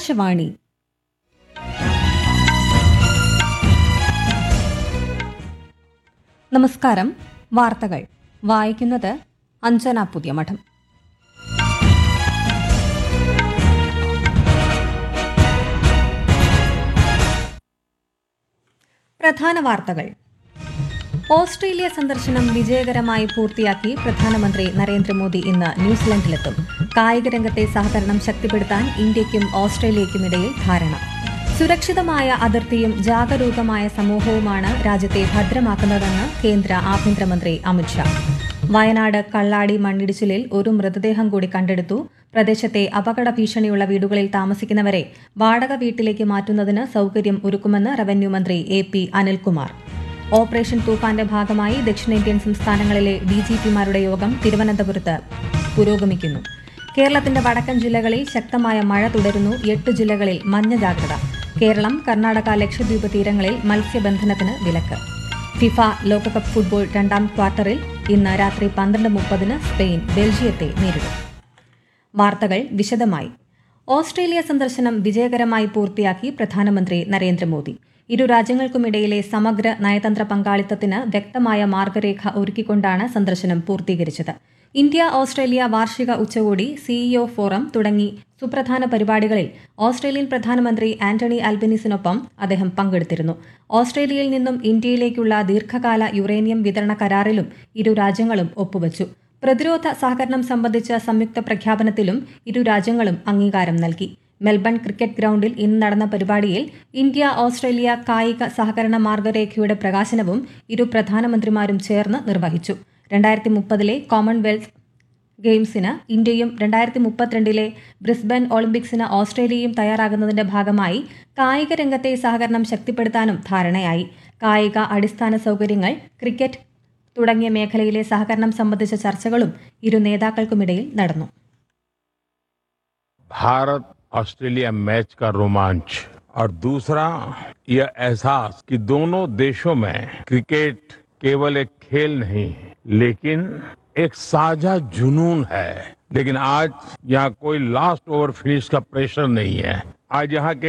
ആകാശവാണി നമസ്കാരം വാർത്തകൾ വായിക്കുന്നത് അഞ്ജന പുതിയമഠം പ്രധാന വാർത്തകൾ ഓസ്ട്രേലിയ സന്ദർശനം വിജയകരമായി പൂർത്തിയാക്കി പ്രധാനമന്ത്രി നരേന്ദ്രമോദി ഇന്ന് ന്യൂസിലൻഡിലെത്തും കായിക രംഗത്തെ സഹകരണം ശക്തിപ്പെടുത്താൻ ഇന്ത്യയ്ക്കും ഓസ്ട്രേലിയയ്ക്കുമിടയിൽ ധാരണ സുരക്ഷിതമായ അതിർത്തിയും ജാഗരൂകമായ സമൂഹവുമാണ് രാജ്യത്തെ ഭദ്രമാക്കുന്നതെന്ന് കേന്ദ്ര ആഭ്യന്തരമന്ത്രി അമിത്ഷാ വയനാട് കള്ളാടി മണ്ണിടിച്ചിലിൽ ഒരു മൃതദേഹം കൂടി കണ്ടെടുത്തു പ്രദേശത്തെ അപകട ഭീഷണിയുള്ള വീടുകളിൽ താമസിക്കുന്നവരെ വാടക വീട്ടിലേക്ക് മാറ്റുന്നതിന് സൌകര്യം ഒരുക്കുമെന്ന് റവന്യൂ മന്ത്രി എ പി അനിൽകുമാർ ഓപ്പറേഷൻ തൂഫാന്റെ ഭാഗമായി ദക്ഷിണേന്ത്യൻ സംസ്ഥാനങ്ങളിലെ ഡിജിപിമാരുടെ യോഗം തിരുവനന്തപുരത്ത് പുരോഗമിക്കുന്നു കേരളത്തിന്റെ വടക്കൻ ജില്ലകളിൽ ശക്തമായ മഴ തുടരുന്നു എട്ട് ജില്ലകളിൽ മഞ്ഞ ജാഗ്രത കേരളം കർണാടക ലക്ഷദ്വീപ് തീരങ്ങളിൽ മത്സ്യബന്ധനത്തിന് വിലക്ക് ഫിഫ ലോകകപ്പ് ഫുട്ബോൾ രണ്ടാം ക്വാർട്ടറിൽ ഇന്ന് രാത്രി പന്ത്രണ്ട് മുപ്പതിന് സ്പെയിൻ ബെൽജിയത്തെ നേരിടും വാർത്തകൾ വിശദമായി ഓസ്ട്രേലിയ സന്ദർശനം വിജയകരമായി പൂർത്തിയാക്കി പ്രധാനമന്ത്രി നരേന്ദ്രമോദി ഇരു രാജ്യങ്ങൾക്കുമിടയിലെ സമഗ്ര നയതന്ത്ര പങ്കാളിത്തത്തിന് വ്യക്തമായ മാർഗരേഖ ഒരുക്കിക്കൊണ്ടാണ് സന്ദർശനം പൂർത്തീകരിച്ചത് ഇന്ത്യ ഓസ്ട്രേലിയ വാർഷിക ഉച്ചകോടി സിഇഒ ഫോറം തുടങ്ങി സുപ്രധാന പരിപാടികളിൽ ഓസ്ട്രേലിയൻ പ്രധാനമന്ത്രി ആന്റണി അൽബനീസിനൊപ്പം അദ്ദേഹം പങ്കെടുത്തിരുന്നു ഓസ്ട്രേലിയയിൽ നിന്നും ഇന്ത്യയിലേക്കുള്ള ദീർഘകാല യുറേനിയം വിതരണ കരാറിലും ഇരു രാജ്യങ്ങളും ഒപ്പുവച്ചു പ്രതിരോധ സഹകരണം സംബന്ധിച്ച സംയുക്ത പ്രഖ്യാപനത്തിലും ഇരു രാജ്യങ്ങളും അംഗീകാരം നൽകി മെൽബൺ ക്രിക്കറ്റ് ഗ്രൌണ്ടിൽ ഇന്ന് നടന്ന പരിപാടിയിൽ ഇന്ത്യ ഓസ്ട്രേലിയ കായിക സഹകരണ മാർഗരേഖയുടെ പ്രകാശനവും ഇരു പ്രധാനമന്ത്രിമാരും ചേർന്ന് നിർവഹിച്ചു രണ്ടായിരത്തി മുപ്പതിലെ കോമൺവെൽത്ത് ഗെയിംസിന് ഇന്ത്യയും രണ്ടായിരത്തി മുപ്പത്തിരണ്ടിലെ ബ്രിസ്ബൻ ഒളിമ്പിക്സിന് ഓസ്ട്രേലിയയും തയ്യാറാകുന്നതിന്റെ ഭാഗമായി കായിക രംഗത്തെ സഹകരണം ശക്തിപ്പെടുത്താനും ധാരണയായി കായിക അടിസ്ഥാന സൌകര്യങ്ങൾ ക്രിക്കറ്റ് തുടങ്ങിയ മേഖലയിലെ സഹകരണം സംബന്ധിച്ച ചർച്ചകളും ഇരു നേതാക്കൾക്കുമിടയിൽ നടന്നു भारत ऑस्ट्रेलिया मैच का रोमांच और दूसरा यह एहसास कि दोनों देशों में क्रिकेट केवल एक खेल नहीं लेकिन एक साझा जुनून है लेकिन आज यहाँ कोई लास्ट ओवर फिनिश का प्रेशर नहीं है आज यहाँ के